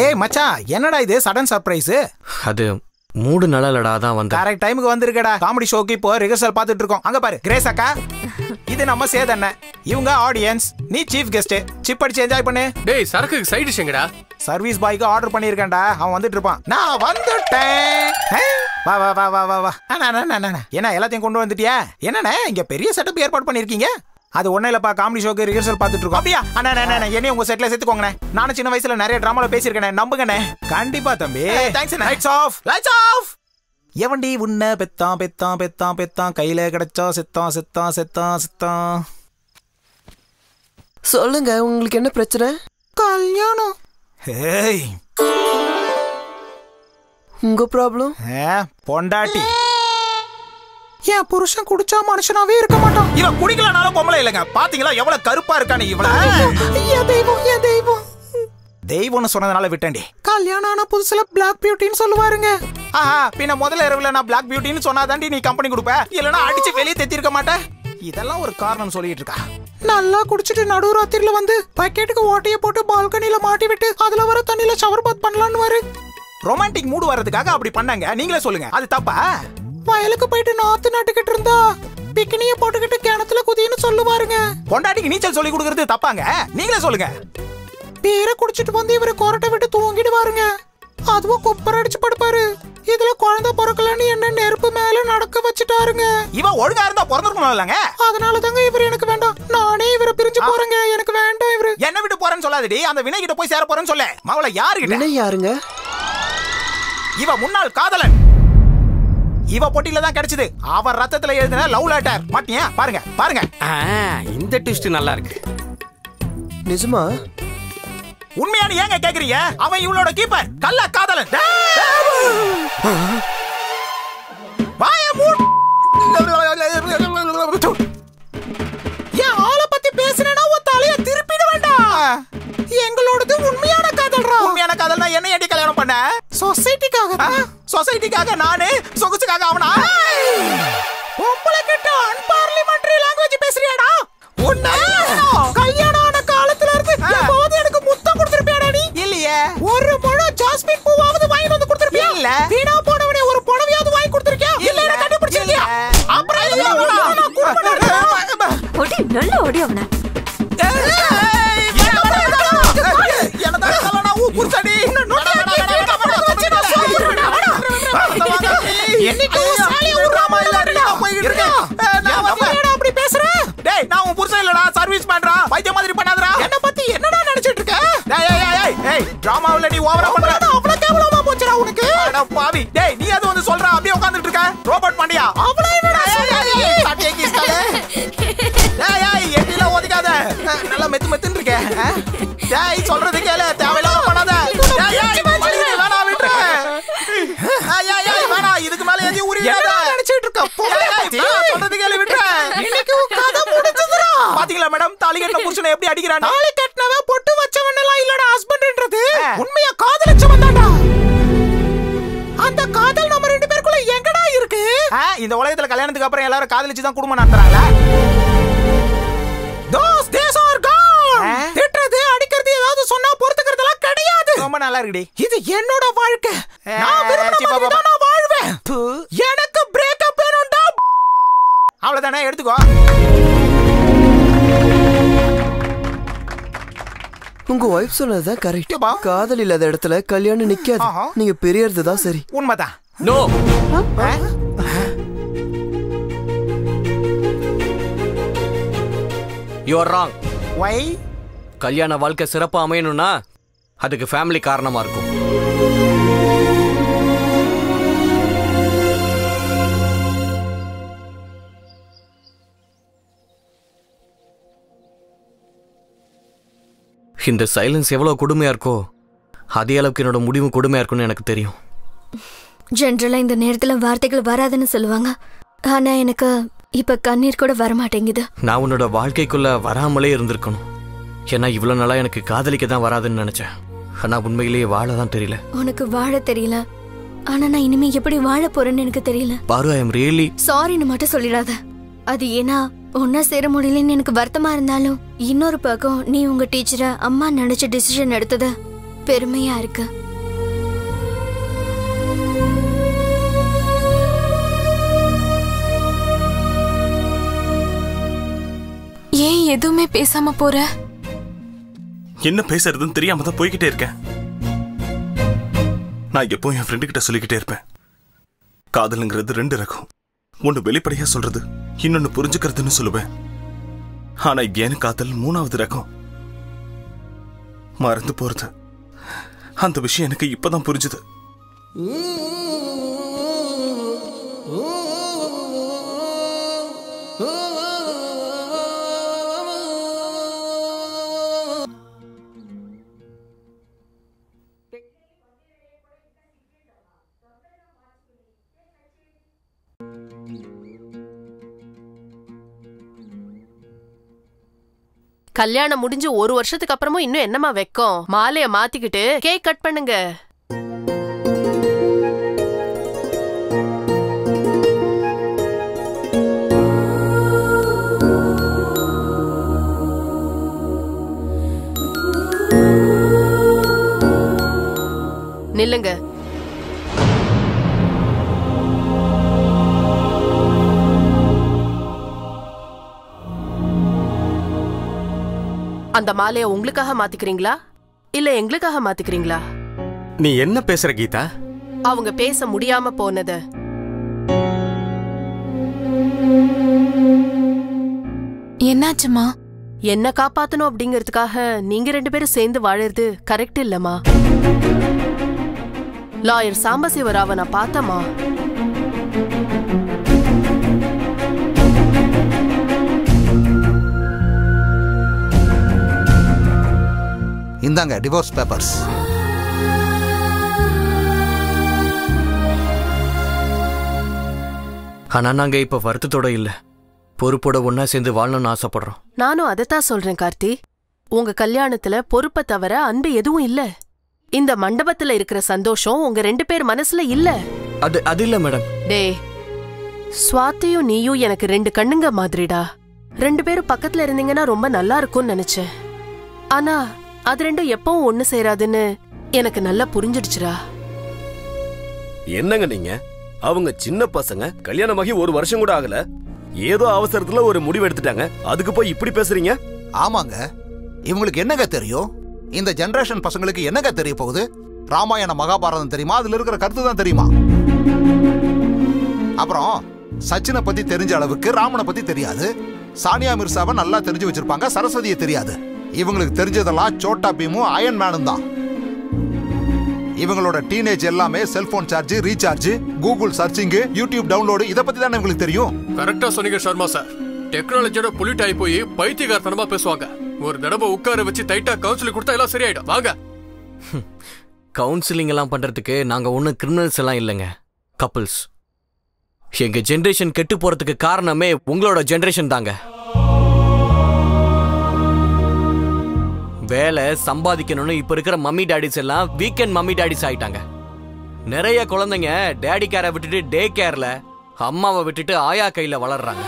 டேய் மச்சான் என்னடா இது சடன் சர்ப்ரைஸ் அது மூடு நலலடா தான் வந்தேன் கரெக்ட் டைமுக்கு வந்திருக்கடா காமெடி ஷோக்கு இப்போ ரிஹர்சல் பார்த்துட்டு இருக்கோம் அங்க பாரு கிரேஸ் அக்கா இது நம்ம சேதண்ண இவங்க ஆடியன்ஸ் நீ சீஃப் கெஸ்ட் சிப் அடிச்சு என்ஜாய் பண்ணு டேய் சரக்குக்கு சைடு டிஷ் எங்கடா சர்வீஸ் பாய்க்கு ஆர்டர் பண்ணியிருக்கேன்டா அவன் வந்துட்டு இருப்பான் நான் வந்துட்டேன் ஹே, வா வா வா வா வா வா அண்ணா, அண்ணா, அண்ணா, அண்ணா. என்ன எல்லாத்தையும் கொண்டு வந்துட்டியா என்னண்ணே இங்க பெரிய செட்டப் ஏற்பாடு பண்ணிருக்கீங்க அது ஒண்ணு இல்லப்பா காமெடி ஷோக்கு ரிஹர்சல் பார்த்துட்டு இருக்கோம் அப்படியா அண்ணா அண்ணா, அண்ணா என்னையும் உங்க செட்ல சேர்த்துக்கோங்கண்ணே நானும் சின்ன வயசுல நிறைய டிராமால பேசியிருக்கேனே நம்புங்கண்ணே கண்டிப்பா தம்பி thanks lights off lights off எவன்டி உன்ன பெத்தான் பெத்தான் பெத்தான் பெத்தான் கையில கிடைச்சா செத்தான் செத்தான் செத்தான் செத்தான் சொல்லுங்க உங்களுக்கு என்ன பிரச்சனை கல்யாணம் ஹேய் உங்க ப்ராப்ளம் ஏ, பொண்டாட்டி என் புருஷன் குடிச்சா மனுஷனாவே இருக்க மாட்டான் இவன் குடிக்கலனாலும் பொம்பளை இல்லைங்க பாத்தீங்களா எவ்வளவு கருப்பா இருக்கானு இவள என் தெய்வம் என் தெய்வம் தெய்வம்னு சொன்னதுனால விட்டேன்டி கல்யாணம் ஆன புதுசுல பிளாக் பியூட்டின்னு சொல்லுவாருங்க ஆஹா பின்ன முதல்ல இரவுல நான் பிளாக் பியூட்டின்னு சொன்னாதாண்டி நீ கம்பெனி கொடுப்ப இல்லனா அடிச்சு வெளியே தெத்திருக்க மாட்டேன் இதெல்லாம் ஒரு காரணம் சொல்லிட்டு இருக்கா நல்லா குடிச்சிட்டு நடு ராத்திரில வந்து பக்கெட்டுக்கு ஓட்டைய போட்டு பால்கனில மாட்டி விட்டு அதுல வர தண்ணியில ஷவர் பாத் பண்ணலாம்னு வரு ரொமான்டிக் மூடு வர்றதுக்காக அப்படி பண்ணாங்க நீங்களே சொல்லுங்க அது தப்பா வயலுக்கு போயிட்டு நாத்து நட்டுக்கிட்டு இருந்தா பிக்கினிய போட்டுக்கிட்டு கிணத்துல குதின்னு சொல்லுவாருங்க பொண்டாட்டிக்கு நீச்சல் சொல்லி கொடுக்கறது தப்பாங்க நீங்களே சொல்லுங்க பீரை குடிச்சிட்டு வந்து இவரு கொரட்டை விட்டு தூங்கிடுவாருங்க அதுவும் குப்பர் அடிச்சு படுப்பாரு இதுல குழந்தை பிறக்கலன்னு என்ன நெருப்பு மேல நடக்க வச்சுட்டாருங்க இவன் ஒழுங்கா இருந்தா பிறந்திருக்கணும் இல்லங்க அதனால தாங்க இவர் எனக்கு வேண்டாம் நானே இவரை பிரிஞ்சு போறேங்க எனக்கு வேண்டாம் இவரு என்ன விட்டு போறேன்னு சொல்லாதடி அந்த வினை கிட்ட போய் சேர போறேன்னு சொல்ல மவளை யாருகிட்ட வினை யாருங்க இவ முன்னாள் காதலன் இவ பொட்டில தான் கிடைச்சது அவர் ரத்தத்துல எழுதின லவ் லெட்டர் மாட்டியா பாருங்க பாருங்க ஆ, இந்த ட்விஸ்ட் நல்லா இருக்கு நிஜமா உண்மையான ஏங்க கேக்குறீங்க அவன் இவளோட கீப்பர் கள்ள காதலன் வாய மூடு. என் ஆளை பத்தி பேசுனேன்னா உன் தலைய திருப்பிட வேண்டாம் எங்களோடது உண்மையான காதல்ரா உண்மையான காதல்னா என்ன ஏடி கல்யாணம் பண்ண சொசைட்டிக்காக சொசைட்டிக்காக நானு சொகுசுக்காக அவனா உங்களை கிட்ட அன்பார்லிமெண்டரி லாங்குவேஜ் பேசுறியாடா உன்ன கல்யாணம் ஆன காலத்துல இருந்து எப்போது எனக்கு முத்தம் கொடுத்திருப்பியாடா நீ இல்லையே ஒரு முழம் ஜாஸ்மின் பூவாவது வாங்கி வந்து கொடுத்திருப்பியா இல்ல வீணா போனவனே ஒரு புடவையாவது வாங்கி கொடுத்திருக்கியா இல்ல என்ன கண்டுபிடிச்சிருக்கியா அப்புறம் எதுக்கு நான் குடும்பம் நடத்துறேன்? ஒடி நல்ல ஒடி அவனை ரோபோட் பாண்டியா அவ்வளவு என்னடா சட்டியை கீஸ்டாலே ஏய் ஏய் எட்டில ஒதுக்காத நல்லா மெத்து மெத்துன்னு இருக்க டேய் சொல்றது கேளு தேவையில்லாம பண்ணாத டேய் ஏய் மறுபடியும் வேணாம் விட்டுரு ஏய் ஏய் ஏய் வேணாம் இதுக்கு மேல எதையும் உரியாத நினைச்சிட்டு இருக்க சொல்றது கேளு விட்டுரு இன்னைக்கு கதை முடிஞ்சதுடா பாத்தீங்களா மேடம் தாலி கட்டின புருஷனை எப்படி அடிக்கிறான் தாலி கட்டினவன் பொட்டு வச்சவன் எல்லாம் இல்லடா ஹஸ்பண்ட்ன்றது உண்மையா காதலிச்சவன் தான்டா அந்த காதல் நம்ம ரெண்டு பேருக்குள்ள எங்கடா இருக்கு இந்த உலகத்துல கல்யாணத்துக்கு அப்புறம் எல்லாரும் காதலிச்சு தான் குடும்பம் நடத்துறாங்களா தோஸ் தேஸ் ஆர் கான் திட்டுறது அடிக்கிறது ஏதாவது சொன்னா பொறுத்துக்கிறதெல்லாம் கிடையாது ரொம்ப நல்லா இருக்குடி இது என்னோட வாழ்க்கை நான் விரும்பின மாதிரி தான் நான் வாழ்வேன் எனக்கு பிரேக்கப் வேணும்டா அவ்வளவுதானே எடுத்துக்கோ உங்க ஒய்ஃப் சொன்னதுதான் கரெக்ட் ஏப்பா? காதல் இல்லாத இடத்துல கல்யாணம் நிக்காது ஆஹா. நீங்க பெரியறது தான் சரி உண்மைதான் நோ யூஆர் ராங் வை கல்யாண வாழ்க்கை சிறப்பா அமையணும்னா அதுக்கு ஃபேமிலி காரணமா இருக்கும் இந்த சைலன்ஸ் எவ்வளவு கொடுமையா இருக்கோ அதே அளவுக்கு என்னோட முடிவு கொடுமையா இருக்கும்னு எனக்கு தெரியும் ஜென்ரலா இந்த நேரத்துல வார்த்தைகள் வராதுன்னு சொல்லுவாங்க ஆனா எனக்கு இப்ப கண்ணீர் கூட வர மாட்டேங்குது நான் உன்னோட வாழ்க்கைக்குள்ள வராமலே இருந்திருக்கணும் ஏன்னா இவ்வளவு நாளா எனக்கு காதலிக்க தான் வராதுன்னு நினைச்சேன் ஆனா உண்மையிலேயே வாழ தான் தெரியல உனக்கு வாழ தெரியல ஆனா நான் இனிமே எப்படி வாழ போறேன்னு எனக்கு தெரியல பாரு ஐ எம் ரியலி சாரின்னு மட்டும் சொல்லிடாத அது ஏன்னா ஒன்னா சேர முடியலன்னு எனக்கு வருத்தமா இருந்தாலும் இன்னொரு பக்கம் நீ உங்க டீச்சரை அம்மா நினைச்ச டிசிஷன் எடுத்தத பெருமையா இருக்கு ஏன் எதுவுமே பேசாம போற என்ன பேசுறதுன்னு தெரியாம தான் போய்கிட்டே இருக்கேன் நான் எப்பவும் என் ஃப்ரெண்டு கிட்ட சொல்லிக்கிட்டே இருப்பேன் காதலுங்கிறது ரெண்டு ரகம் ஒன்னு வெளிப்படையா சொல்றது இன்னொன்னு புரிஞ்சுக்கிறதுன்னு சொல்லுவேன் ஆனா ஏன் காதல் மூணாவது ரகம் மறந்து போறது அந்த விஷயம் எனக்கு இப்பதான் புரிஞ்சுது கல்யாணம் முடிஞ்சு ஒரு வருஷத்துக்கு அப்புறமும் இன்னும் என்னமா வெக்கம் மாலைய மாத்திக்கிட்டு கேக் கட் பண்ணுங்க நில்லுங்க அந்த மாலைய உங்களுக்காக மாத்திக்கிறீங்களா இல்ல எங்களுக்காக மாத்திக்கிறீங்களா நீ என்ன பேசுற கீதா அவங்க பேச முடியாம போனத என்னாச்சுமா என்ன காப்பாத்தணும் அப்படிங்கறதுக்காக நீங்க ரெண்டு பேரும் சேர்ந்து வாழறது கரெக்ட் இல்லம்மா லாயர் சாம்பசிவராவ நான் பார்த்தமா இந்தாங்க டிவோர்ஸ் பேப்பர்ஸ் ஆனா நாங்க இப்ப வருத்தத்தோட இல்ல பொறுப்போட ஒன்னா சேர்ந்து வாழணும்னு ஆசைப்படுறோம் நானும் அதைத்தான் சொல்றேன் கார்த்தி உங்க கல்யாணத்துல பொறுப்பை தவிர அன்பு எதுவும் இல்ல இந்த மண்டபத்துல இருக்கிற சந்தோஷம் உங்க ரெண்டு பேர் மனசுல இல்ல அது அது இல்ல மேடம் டே சுவாத்தியும் நீயும் எனக்கு ரெண்டு கண்ணுங்க மாதிரிடா ரெண்டு பேரும் பக்கத்துல இருந்தீங்கன்னா ரொம்ப நல்லா இருக்கும்னு நினைச்சேன் ஆனா அது ரெண்டும் எப்பவும் ஒண்ணு சேராதுன்னு எனக்கு நல்லா புரிஞ்சிடுச்சுடா என்னங்க நீங்க அவங்க சின்ன பசங்க கல்யாணமாகி ஒரு வருஷம் கூட ஆகல ஏதோ அவசரத்துல ஒரு முடிவு எடுத்துட்டாங்க அதுக்கு போய் இப்படி பேசுறீங்க ஆமாங்க இவங்களுக்கு என்னங்க தெரியும் இந்த ஜெனரேஷன் பசங்களுக்கு என்னங்க தெரிய போகுது ராமாயண மகாபாரதம் தெரியுமா அதுல இருக்கிற கருத்து தான் தெரியுமா அப்புறம் சச்சினை பத்தி தெரிஞ்ச அளவுக்கு ராமனை பத்தி தெரியாது சானியா மிர்சாவை நல்லா தெரிஞ்சு வச்சிருப்பாங்க சரஸ்வதியை தெரியாது இவங்களுக்கு தெரிஞ்சதெல்லாம் சோட்டா பீமும் அயன் மேனும் தான் இவங்களோட டீனேஜ் எல்லாமே cellphone charge recharge Google searching YouTube download இதை பத்தி தானே உங்களுக்கு தெரியும் கரெக்டா சொன்னீங்க சர்மா சார் டெக்னாலஜியோட பொலிட் ஆகி போய் பைத்தியகாரத்தனமா பேசுவாங்க ஒரு தடவை உட்கார வச்சு டைட்டா கவுன்சிலிங் கொடுத்தா எல்லாம் சரியாயிடும் வாங்க கவுன்சிலிங் எல்லாம் பண்றதுக்கு நாங்க ஒன்றும் கிரிமினல்ஸ் எல்லாம் இல்லைங்க கப்பிள்ஸ் எங்க ஜெனரேஷன் கெட்டு போறதுக்கு காரணமே உங்களோட ஜெனரேஷன் தாங்க வேலை சம்பாதிக்கணும்னு இப்ப இருக்கிற மம்மி டாடிஸ் எல்லாம் வீக்கெண்ட் மம்மி டாடிஸ் ஆயிட்டாங்க நிறைய குழந்தைங்க டேடி கேரை விட்டுட்டு டே கேர்ல அம்மாவை விட்டுட்டு ஆயா கையில வளர்றாங்க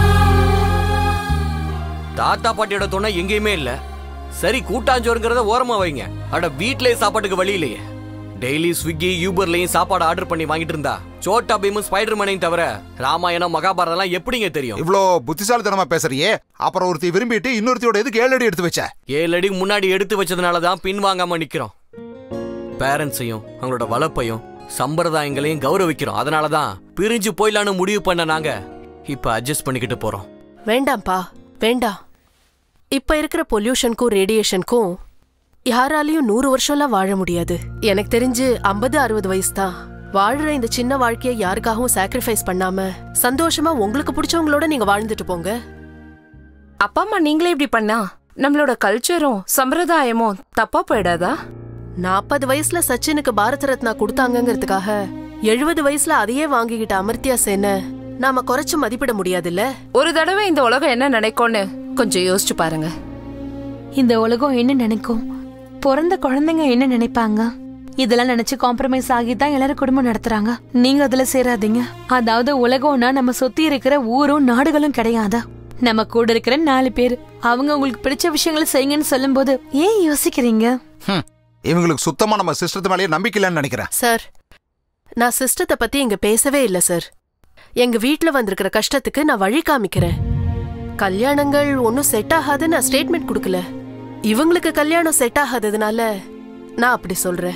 தாத்தா பாட்டியோட துணை எங்கேயுமே இல்ல சரி கூட்டாஞ்சோறுங்கிறத ஓரமா வைங்க அட வீட்லயே சாப்பாட்டுக்கு வழி இல்லையே டெய்லி ஸ்விக்கி யூபர்லயும் சாப்பாடு ஆர்டர் பண்ணி வாங்கிட்டு இருந்தா சோட்டா பீமும் ஸ்பைடர் மேனையும் தவிர ராமாயணம் மகாபாரதம்லாம் எப்படிங்க தெரியும் இவ்ளோ புத்திசாலித்தனமா பேசுறியே அப்புறம் ஒருத்தி விரும்பிட்டு இன்னொருத்தியோட எதுக்கு ஏழு அடி எடுத்து வச்ச ஏழு அடி முன்னாடி எடுத்து வச்சதுனால தான் பின்வாங்காம நிக்கிறோம் பேரண்ட்ஸையும் அவங்களோட வளர்ப்பையும் சம்பிரதாயங்களையும் கௌரவிக்கிறோம் அதனால தான் பிரிஞ்சு போயிடலான்னு முடிவு பண்ண நாங்க இப்ப அட்ஜஸ்ட் பண்ணிக்கிட்டு போறோம் வேண்டாம்ப்பா வேண்டாம் இப்ப இருக்கிற பொல்யூஷனுக்கும் ரேடியேஷனுக்கும் யாராலையும் நூறு வருஷம்லாம் வாழ முடியாது எனக்கு தெரிஞ்சு ஐம்பது அறுபது வயசு தான் வாழுற இந்த சின்ன வாழ்க்கையை யாருக்காகவும் சாக்ரிஃபைஸ் பண்ணாம சந்தோஷமா உங்களுக்கு பிடிச்சவங்களோட நீங்க வாழ்ந்துட்டு போங்க அப்பா அம்மா நீங்களே இப்படி பண்ணா நம்மளோட கல்ச்சரும் சம்பிரதாயமும் தப்பா போயிடாதா நாற்பது வயசுல சச்சினுக்கு பாரத ரத்னா கொடுத்தாங்கங்கிறதுக்காக எழுபது வயசுல அதையே வாங்கிக்கிட்ட அமர்த்தியா சேன நாம குறைச்சு மதிப்பிட முடியாதுல்ல ஒரு தடவை இந்த உலகம் என்ன நினைக்கும்னு கொஞ்சம் யோசிச்சு பாருங்க இந்த உலகம் என்ன நினைக்கும் பிறந்த குழந்தைங்க என்ன நினைப்பாங்க இதெல்லாம் நினைச்சு காம்ப்ரமைஸ் ஆகி தான் எல்லாரும் குடும்பம் நடத்துறாங்க நீங்க அதுல சேராதீங்க அதாவது உலகம்னா நம்ம சுத்தி இருக்கிற ஊரும் நாடுகளும் கிடையாதா நம்ம கூட இருக்கிற நாலு பேர் அவங்க உங்களுக்கு பிடிச்ச விஷயங்களை செய்யுங்கன்னு சொல்லும்போது ஏன் யோசிக்கிறீங்க ஹம், இவங்களுக்கு சுத்தமா நம்ம சிஸ்டத்து மேலேயே நம்பிக்கை இல்லைன்னு நினைக்கிறேன் சார் நான் சிஸ்டத்தை பத்தி இங்க பேசவே இல்ல சார் எங்க வீட்ல வந்திருக்கிற கஷ்டத்துக்கு நான் வழி காமிக்கிறேன் கல்யாணங்கள் ஒன்னும் செட் ஆகாது நான் ஸ்டேட்மெண்ட் கொடுக்கல இவங்களுக்கு கல்யாணம் செட் ஆகாததுனால நான் அப்படி சொல்றேன்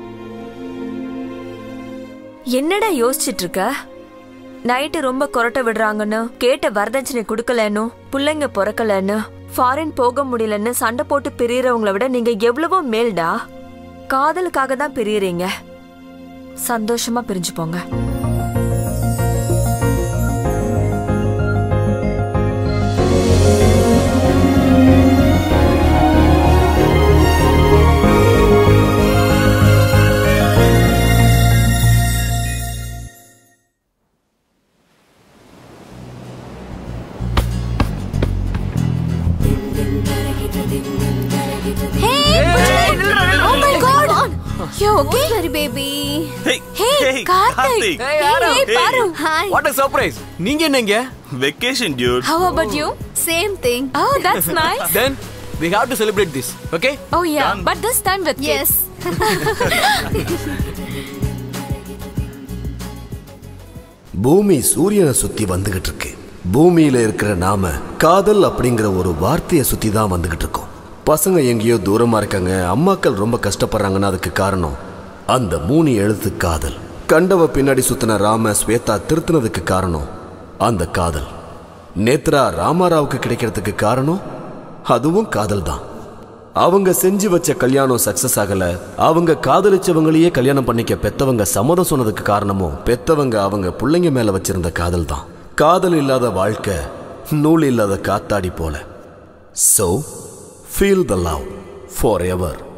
என்னடா யோசிச்சிட்டு இருக்க நைட்டு ரொம்ப கொரட்டை விடுறாங்கன்னு கேட்ட வரதட்சணை கொடுக்கலன்னு பிள்ளைங்க பிறக்கலன்னு ஃபாரின் போக முடியலன்னு சண்டை போட்டு பிரியறவங்கள விட நீங்க எவ்வளவோ மேல்டா காதலுக்காக தான் பிரியறீங்க சந்தோஷமா பிரிஞ்சு போங்க Oh my god! You okay? Sorry, baby. Hey, Hey, hey, Karthik. Karthik. Hey, hey, Paru. Hi. What a surprise நீங்க என்னங்க vacation dude How about you? Same thing. Oh, that's nice. Then we have to celebrate this okay Oh yeah, but this time with yes. பூமி சூரியனை சுத்தி வந்துகிட்டு இருக்கு பூமியில இருக்கிற நாம காதல் அப்படிங்கிற ஒரு வார்த்தையை சுத்தி தான் வந்துகிட்டு இருக்கோம் பசங்க எங்கேயோ தூரமா இருக்காங்க அம்மாக்கள் ரொம்ப கஷ்டப்படுறாங்கன்னா அதுக்கு காரணம் அந்த மூணு எழுத்து காதல் கண்டவ பின்னாடி சுத்தின ராம ஸ்வேதா திருத்தினதுக்கு காரணம் அந்த காதல் நேத்ரா ராமாராவுக்கு கிடைக்கிறதுக்கு காரணம் அதுவும் காதல் தான் அவங்க செஞ்சு வச்ச கல்யாணம் சக்சஸ் ஆகல அவங்க காதலிச்சவங்களையே கல்யாணம் பண்ணிக்க பெத்தவங்க சம்மதம் சொன்னதுக்கு காரணமும் பெத்தவங்க அவங்க பிள்ளைங்க மேல வச்சிருந்த காதல் தான் காதல் இல்லாத வாழ்க்கை நூல் இல்லாத காத்தாடி போல So, feel the love forever.